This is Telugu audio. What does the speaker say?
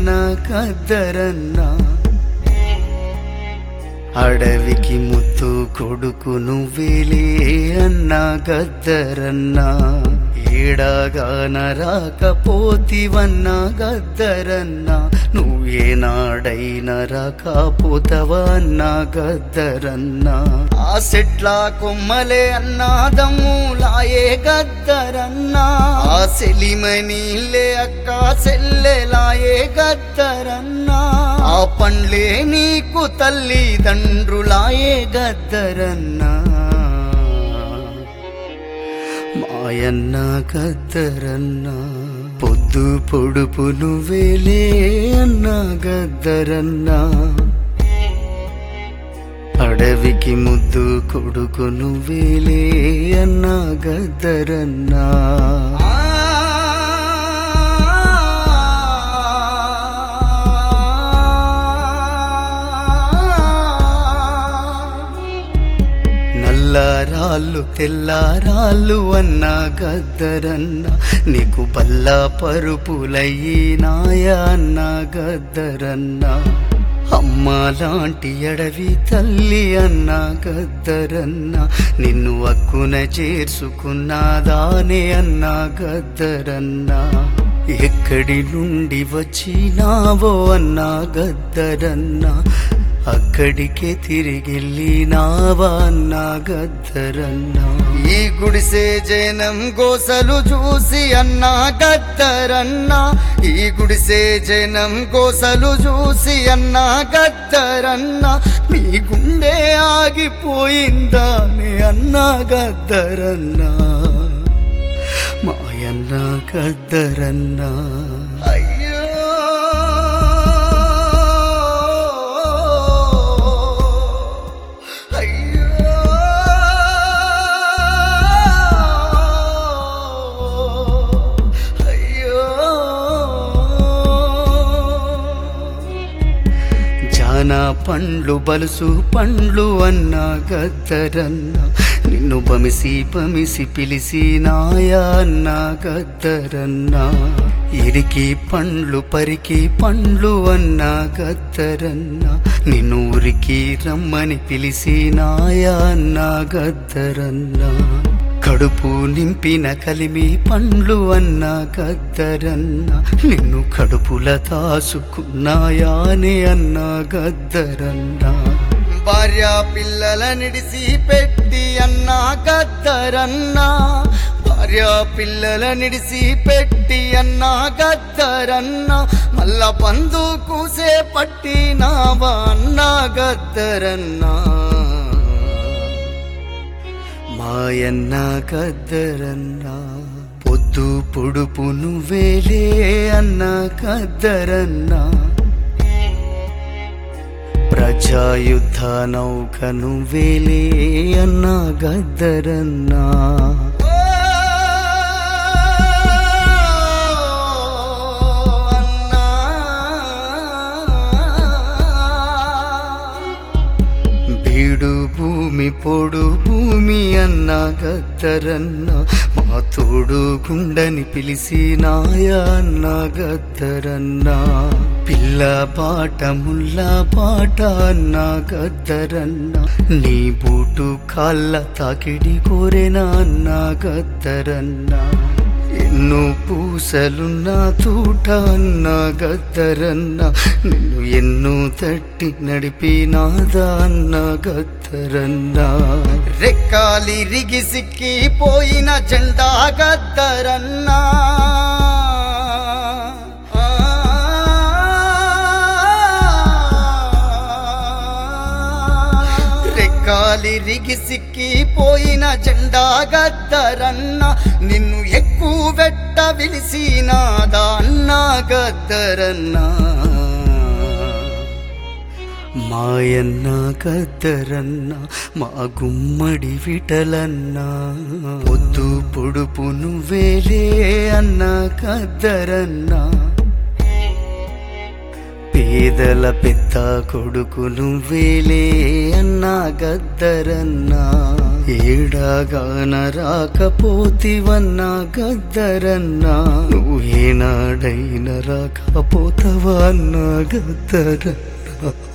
అన్న కద్దరన్నా అడవికి ముత్తు కొడుకు నువ్వేలే అన్నా గద్దరన్నా ఏడాగాన రాకపోతివన్నా గద్దరన్నా నువ్వేనాడైనా రాకపోతవా అన్నా గద్దరన్నా ఆ సెట్ల కొమ్మలే అన్నాదమ్ములాయే గద్దరన్నా ఆ సెలిమనీలే అక్క సెల్లెలాయే గద్దరన్నా ఆ పండ్లే నీకు తల్లిదండ్రులాయే గద్దరన్నా మాయన్న గద్దరన్నా పొద్దు పొడుపు నువ్వేలే అన్నా గద్దరన్నా అడవికి ముద్దు కొడుకు నువ్వేలే అన్నా గద్దరన్నా నల్లారాళ్ళు తెల్లారాళ్ళు అన్నా గద్దరన్న నీకు బల్లా పరుపులయ్యినాయా అన్నా గద్దరన్న అమ్మ లాంటి అడవి తల్లి అన్నా గద్దరన్న నిన్ను అక్కున చేర్చుకున్నాదానే అన్నా గద్దరన్నా ఎక్కడి నుండి వచ్చినావో అన్నా గద్దరన్నా అక్కడికే తిరిగిల్లినావా అన్నా గద్దరన్నా ఈ గుడిసే జనం గోసలు చూసి అన్నా గద్దరన్నా ఈ గుడిసే జనం గోసలు చూసి అన్నా గద్దరన్నా మీ గుండె ఆగిపోయిందా నే అన్నా గద్దరన్నా మాయన్న గద్దరన్నా అయ్యో అయ్యో అయ్యో జానా పండ్లు బలుసు పండ్లు అన్నా గద్దరన్న నిన్ను బమిసి బమిసి పిలిసి నాయా అన్నా గద్దరన్నా ఇరికి పండ్లు పరికి పండ్లు అన్నా గద్దరన్నా నిన్ను ఊరికి రమ్మని పిలిసి నాయా అన్నా గద్దరన్నా కడుపు నింపిన కలిమి పండ్లు అన్నా గద్దరన్నా నిన్ను కడుపుల తాసుకున్నాయానే అన్నా గద్దరన్నా భార్య పిల్లల నిడిసి పెట్టి అన్నా గద్దరన్నా భార్య పిల్లల నిడిసి పెట్టి అన్నా గద్దరన్నా మల్ల పందు కూసే పట్టినావా అన్నా గద్దరన్నా మాయన్న గద్దరన్నా పొద్దు పొడుపు నువ్వేలే అన్న గద్దరన్నా ప్రజాయుద్ధ నౌక నువ్వేలే అన్న గద్దరన్నా బీడు భూమి పొడు భూమి అన్న గద్దరన్న మా తోడు గుండని పిలిచి నాయా అన్న గద్దరన్న పిల్ల పాట ముల్ల పాట అన్న గద్దరన్న నీ బూటు కాళ్ళ తాకిడి కోరెనా అన్న గద్దరన్న ఎన్నో పూసలున్న తోట అన్న గద్దరన్న నిన్ను ఎన్నో తట్టి నడిపినాదా అన్న గద్దరన్న రెక్కాలి రిగి సిక్కి పోయిన జెండా గద్దరన్నా రెక్కాలి రిగి సిక్కి పోయిన జెండా గద్దరన్న నిన్ను ఎక్కువ వెట్ట విలిసినాదా అన్న గద్దరన్నా మాయన్న గద్దరన్న మా గుమ్మడి విటలన్న పొద్దు పొడుపు నువ్వేలే అన్న గద్దరన్నా పేదల పెద్ద కొడుకు నువ్వేలే అన్నా గద్దరన్నా ఏడాగాన రాకపోతివన్నా గద్దరన్నా నువ్వు ఏనాడైనా రాకపోతావా అన్నా గద్దరన్నా